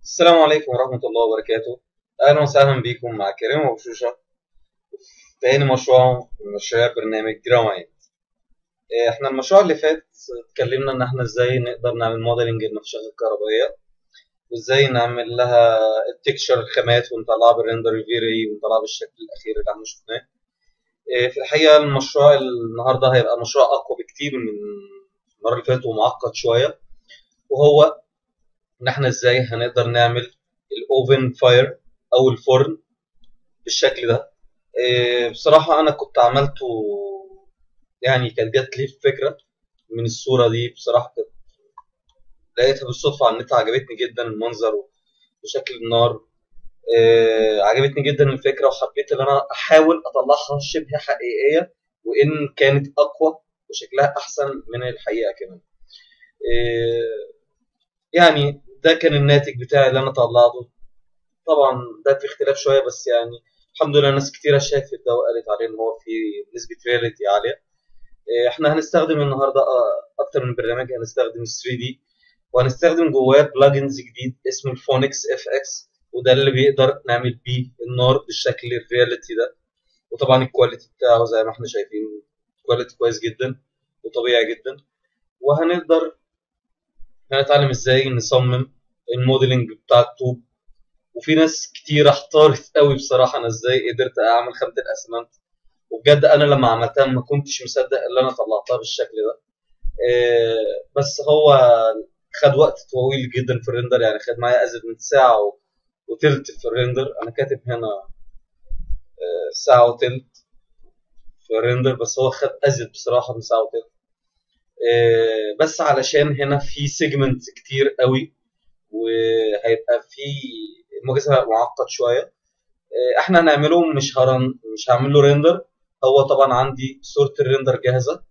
السلام عليكم ورحمة الله وبركاته أهلا وسهلا بكم مع كريم أبو شوشة في تاني مشروع من مشاريع برنامج جراوند احنا المشروع اللي فات اتكلمنا ان احنا ازاي نقدر نعمل موديلنج للنقشات الكهربائية وازاي نعمل لها التكشر الخامات ونطلعها بالريندر فيري ونطلعها بالشكل الأخير اللي احنا شفناه اه في الحقيقة المشروع النهاردة هيبقى مشروع أقوى بكتير من المرة اللي فاتت ومعقد شوية وهو ان احنا ازاي هنقدر نعمل الاوفن فاير او الفرن بالشكل ده إيه بصراحة انا كنت عملته يعني كانت جات لي فكرة من الصورة دي بصراحة كنت لقيتها بالصدفة على النت عجبتني جدا المنظر وشكل النار إيه عجبتني جدا الفكرة وحبيت ان انا احاول اطلعها شبه حقيقية وان كانت اقوى وشكلها احسن من الحقيقة كمان إيه يعني ده كان الناتج بتاعي اللي انا طلعته طبعا ده في اختلاف شويه بس يعني الحمد لله ناس كتيره شافت ده وقالت عليه ان هو في نسبه رياليتي عاليه احنا هنستخدم النهارده اكتر من برنامج هنستخدم 3 دي وهنستخدم جواه بلجنز جديد اسمه الفونكس اف اكس وده اللي بيقدر نعمل بيه النار بالشكل الرياليتي ده وطبعا الكواليتي بتاعه زي ما احنا شايفين كواليتي كويس جدا وطبيعي جدا وهنقدر هنتعلم ازاي نصمم الموديلنج بتاع الطوب وفي ناس كتير احتارت قوي بصراحه انا ازاي قدرت اعمل خامه الاسمنت وبجد انا لما عملتها ما كنتش مصدق ان انا طلعتها بالشكل ده إيه بس هو خد وقت طويل جدا في الريندر يعني خد معايا ازيد من ساعه وتلت في الريندر انا كاتب هنا إيه ساعه وتلت في الريندر بس هو خد ازيد بصراحه من ساعه وتلت بس علشان هنا في سيجمنت كتير قوي وهيبقى في المجهز معقد شويه احنا هنعمله مش هرن مش هعمل له ريندر هو طبعا عندي صوره الريندر جاهزه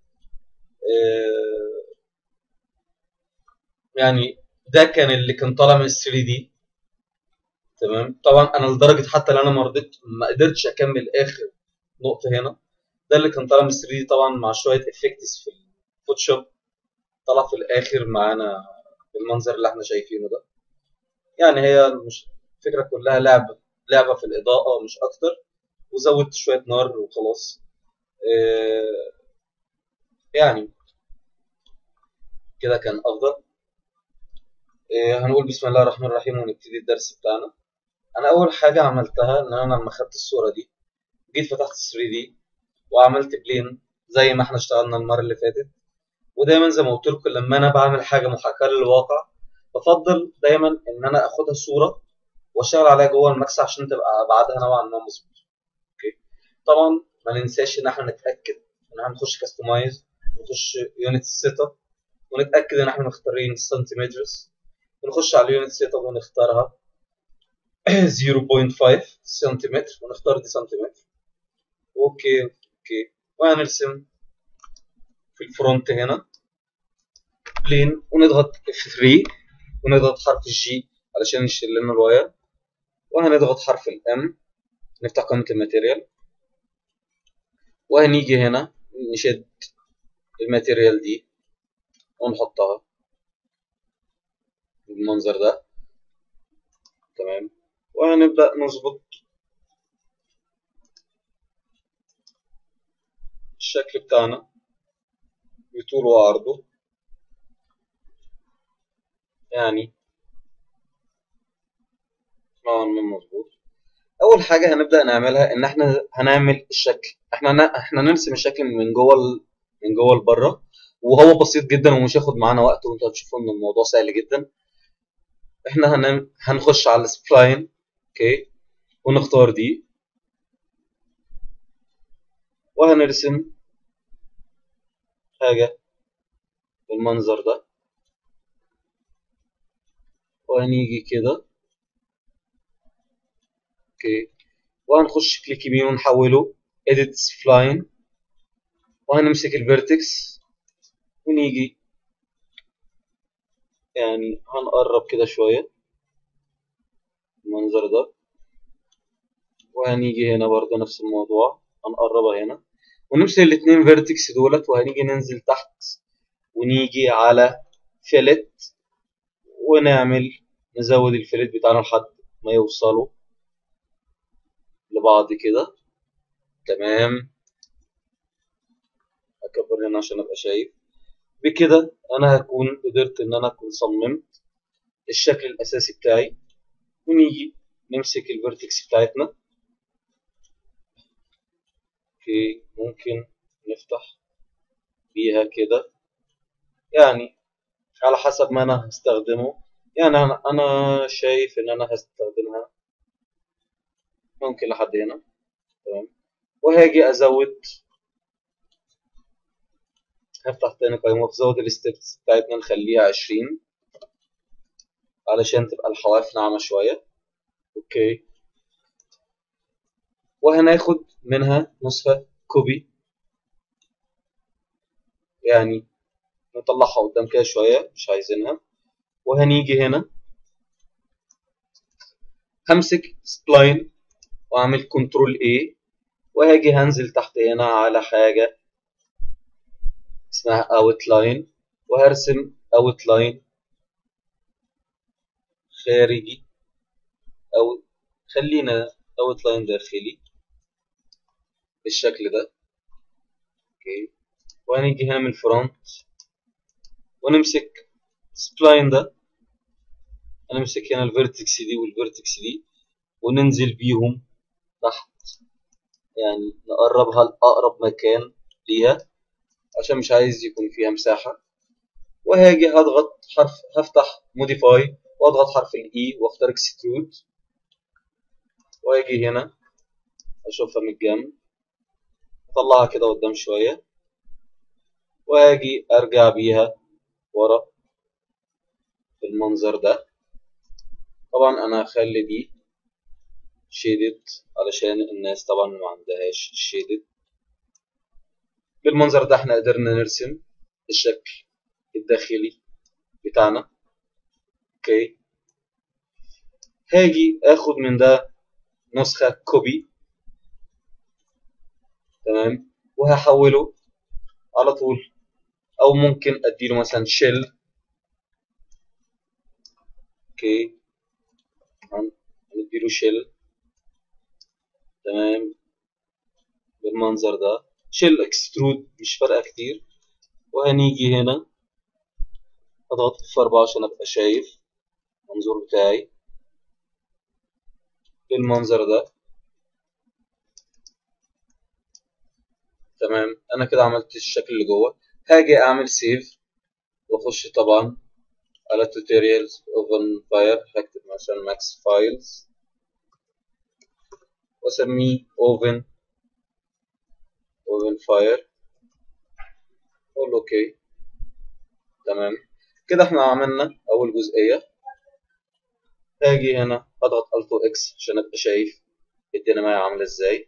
يعني ده كان اللي كان طالع من 3 دي تمام طبعا انا لدرجه حتى لو انا ما رضيت ما قدرتش اكمل اخر نقطه هنا ده اللي كان طالع من 3 دي طبعا مع شويه افكتس في فوتوشوب طلع في الاخر معانا بالمنظر اللي احنا شايفينه ده يعني هي مش الفكره كلها لعبه لعبه في الاضاءه مش اكتر وزودت شويه نار وخلاص اه يعني كده كان افضل اه هنقول بسم الله الرحمن الرحيم ونبتدي الدرس بتاعنا انا اول حاجه عملتها ان انا لما خدت الصوره دي جيت فتحت 3 دي وعملت بلين زي ما احنا اشتغلنا المره اللي فاتت ودايما زي ما قلت لكم لما انا بعمل حاجه محاكاه للواقع بفضل دايما ان انا اخدها صوره واشتغل عليها جوه المكسة عشان تبقى ابعادها نوعا ما مظبوط اوكي طبعا ما ننساش ان احنا نتاكد ان احنا نخش كاستمايز نخش يونت سيت اب ونتاكد ان احنا مختارين سنتيمترز ونخش على اليونت سيت اب ونختارها 0.5 سنتيمتر ونختار دي سنتيمتر اوكي اوكي وهنرسم في الفرونت هنا بلين ونضغط F3 ونضغط حرف الجي علشان يشيل لنا الواير وهنضغط حرف الام نفتح قائمة الماتيريال وهنيجي هنا نشد الماتيريال دي ونحطها بالمنظر ده تمام وهنبدأ نظبط الشكل بتاعنا بطوله وعرضه يعني نوعا ما مظبوط اول حاجه هنبدا نعملها ان احنا هنعمل الشكل احنا احنا نرسم الشكل من جوه ال... من جوه لبره وهو بسيط جدا ومش هياخد معانا وقت وانتوا هتشوفوا ان الموضوع سهل جدا احنا هن... هنخش على السبلاين اوكي ونختار دي وهنرسم حاجه بالمنظر ده وهنيجي كده اوكي وهنخش كليك يمين ونحوله edit spline وهنمسك الفيرتكس ونيجي يعني هنقرب كده شوية المنظر ده وهنيجي هنا برضه نفس الموضوع هنقربها هنا ونمسك الاتنين فيرتكس دولت وهنيجي ننزل تحت ونيجي على فيلت ونعمل نزود الفلت بتاعنا لحد ما يوصلوا لبعض كده تمام اكبر هنا عشان ابقى شايف بكده انا هكون قدرت ان انا اكون صممت الشكل الاساسي بتاعي ونيجي نمسك الفيرتكس بتاعتنا اوكي ممكن نفتح بيها كده يعني على حسب ما انا هستخدمه يعني انا انا شايف ان انا هستخدمها ممكن لحد هنا تمام وهاجي ازود هفتح تاني قائمة وازود الستبس بتاعتنا نخليها عشرين علشان تبقى الحواف ناعمة شوية اوكي وهناخد منها نسخة كوبي يعني نطلعها قدام كده شوية مش عايزينها وهنيجي هنا همسك سبلاين واعمل كنترول A وهاجي هنزل تحت هنا على حاجة اسمها اوتلاين وهرسم اوتلاين خارجي او خلينا اوتلاين داخلي بالشكل ده اوكي وهنيجي هنا من الفرونت ونمسك سبلاين ده هنمسك هنا الفيرتكس دي والفيرتكس دي وننزل بيهم تحت يعني نقربها لأقرب مكان ليها عشان مش عايز يكون فيها مساحة وهاجي هضغط حرف هفتح موديفاي واضغط حرف الاي واختار اكسترود واجي هنا اشوفها من الجنب اطلعها كده قدام شوية واجي ارجع بيها ورا بالمنظر ده طبعا انا هخلي دي شيدد علشان الناس طبعا ما عندهاش شيدد بالمنظر ده احنا قدرنا نرسم الشكل الداخلي بتاعنا اوكي هاجي اخد من ده نسخة كوبي تمام وهحوله على طول او ممكن اديله مثلا شيل اوكي هنديله شيل تمام بالمنظر ده شيل اكسترود مش فارقه كتير وهنيجي هنا اضغط في 4 عشان ابقى شايف المنظور بتاعي بالمنظر ده تمام انا كده عملت الشكل اللي جوه هاجي اعمل سيف واخش طبعا على توتوريالز اوفن فاير هكتب مثلا ماكس فايلز واسميه اوفن اوفن فاير اقول اوكي تمام كده احنا عملنا اول جزئيه هاجي هنا اضغط الت اكس عشان ابقى شايف الدنيا معايا عامله ازاي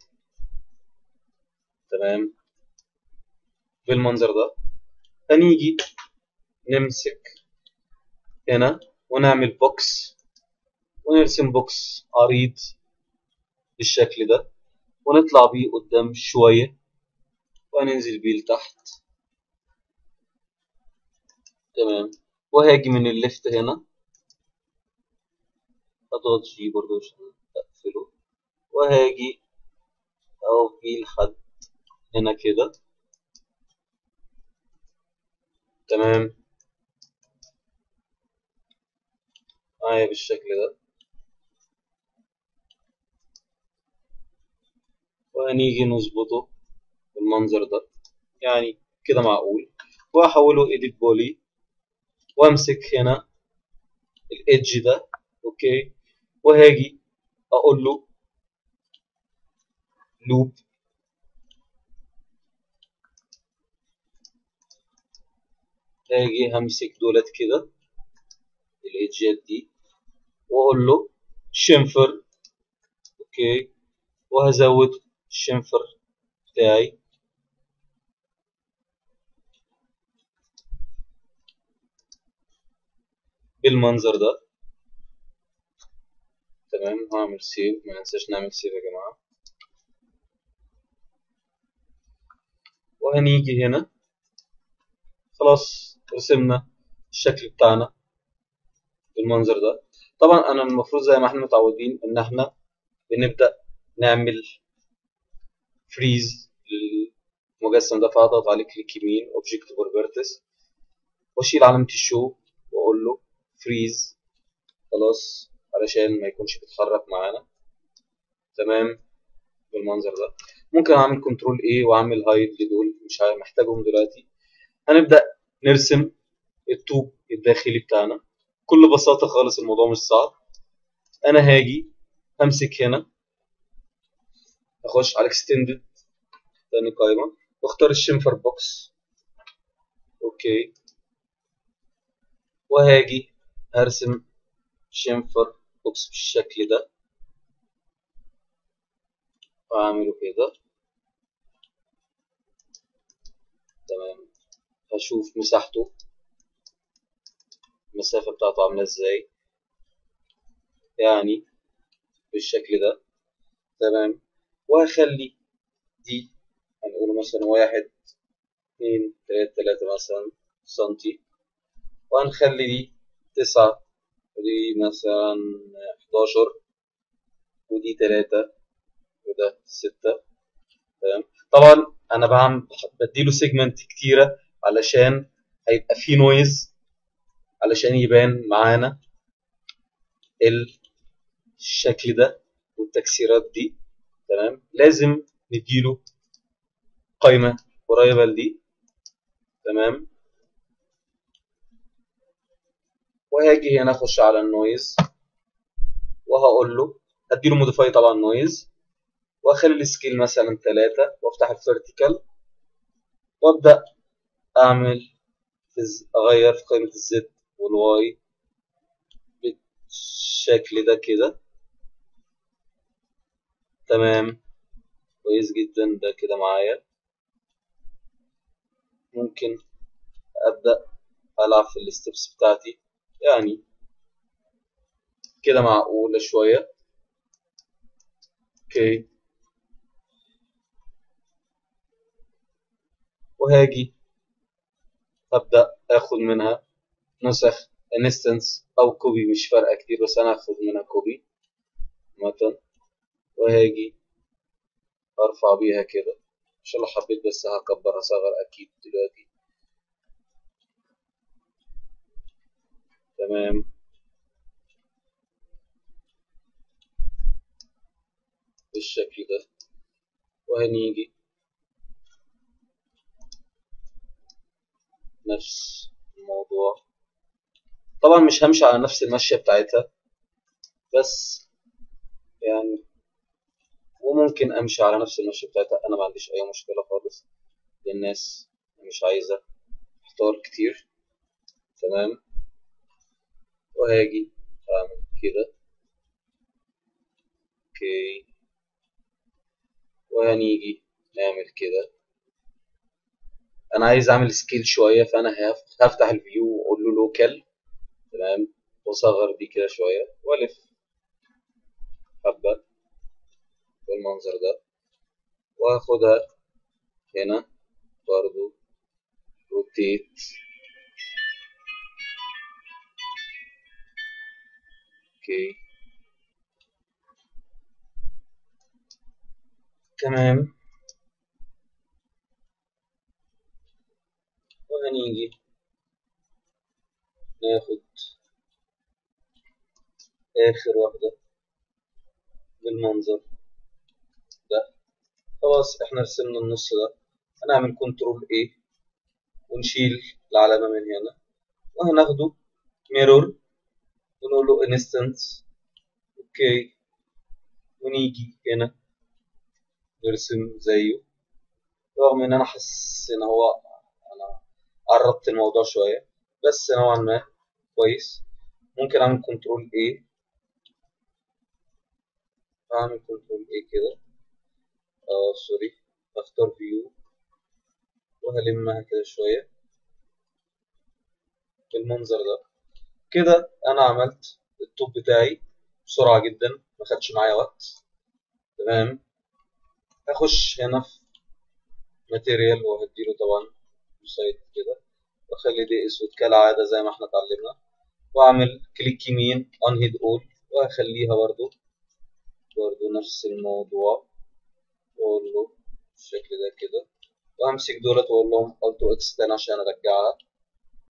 تمام بالمنظر ده هنيجي نمسك هنا ونعمل بوكس ونرسم بوكس عريض بالشكل ده ونطلع بيه قدام شوية وهننزل بيه لتحت تمام وهاجي من الليفت هنا اضغط جي برضو عشان اقفله وهاجي اقف بيه لحد هنا كده تمام معايا بالشكل ده وهنيجي نظبطه بالمنظر ده يعني كده معقول واحوله edit بولي وامسك هنا الايدج ده اوكي وهاجي اقول له لوب هاجي همسك دولت كده الايدجات دي واقول له شنفر اوكي وهزود الشنفر بتاعي بالمنظر ده تمام هعمل سيف ما ننساش نعمل سيف يا جماعة وهنيجي هنا خلاص رسمنا الشكل بتاعنا بالمنظر ده طبعا انا المفروض زي ما احنا متعودين ان احنا بنبدا نعمل فريز للمجسم ده فهضغط عليه كليك يمين اوبجكت بروبرتيز واشيل علامه الشو واقول له فريز خلاص علشان ما يكونش بيتحرك معانا تمام بالمنظر ده ممكن اعمل كنترول ايه واعمل هايد لدول مش محتاجهم دلوقتي هنبدا نرسم الطوب الداخلي بتاعنا بكل بساطه خالص الموضوع مش صعب انا هاجي امسك هنا اخش على اكستندد تاني قائمه واختار الشنفر بوكس اوكي وهاجي هرسم شنفر بوكس بالشكل ده واعمله كده تمام هشوف مساحته المسافة بتاعته عاملة ازاي يعني بالشكل ده تمام وهخلي دي هنقول مثلا واحد اتنين تلاتة تلاتة مثلا سنتي وهنخلي دي تسعة ودي مثلا حداشر ودي تلاتة وده ستة تمام طبعا انا بعمل بديله سيجمنت كتيرة علشان هيبقى فيه نويز علشان يبان معانا الشكل ده والتكسيرات دي تمام لازم نديله قائمة قريبة لدي تمام وهاجي هنا اخش على النويز وهقول له هديله موديفاي طبعا نويز واخلي السكيل مثلا 3 وافتح الفيرتيكال وابدا اعمل اغير في قائمه الزد والواي بالشكل ده كده تمام كويس جدا ده كده معايا ممكن ابدا العب في الستبس بتاعتي يعني كده معقوله شويه اوكي وهاجي ابدا اخد منها نسخ انستنس او كوبي مش فارقه كتير بس انا هاخد منها كوبي مثلا وهاجي ارفع بيها كده عشان لو حبيت بس هكبر هصغر اكيد دلوقتي تمام بالشكل ده وهنيجي نفس الموضوع طبعا مش همشي على نفس المشية بتاعتها بس يعني وممكن امشي على نفس المشية بتاعتها انا ما عنديش اي مشكلة خالص للناس مش عايزة اختار كتير تمام وهاجي اعمل كده اوكي وهنيجي نعمل كده انا عايز اعمل سكيل شويه فانا هفتح الفيو واقول له لوكال تمام واصغر دي كده شويه والف حبه بالمنظر ده واخدها هنا برضو روتيت اوكي تمام وهنيجي ناخد آخر واحدة بالمنظر ده خلاص احنا رسمنا النص ده هنعمل كنترول A ونشيل العلامة من هنا وهناخده ميرور ونقول له انستنس اوكي ونيجي هنا نرسم زيه رغم ان انا حاسس ان هو انا قربت الموضوع شويه بس نوعا ما كويس ممكن اعمل كنترول A اعمل كنترول A كده اه سوري اختار فيو وهلمها كده شويه بالمنظر ده كده انا عملت التوب بتاعي بسرعه جدا ما خدش معايا وقت تمام هخش هنا في ماتيريال وهديله طبعا سايت كده واخلي دي اسود كالعاده زي ما احنا اتعلمنا واعمل كليك يمين انهيد اول وهخليها برضو برضو نفس الموضوع واقول له بالشكل ده كده وهمسك دولت واقول لهم التو اكس تاني عشان ارجعها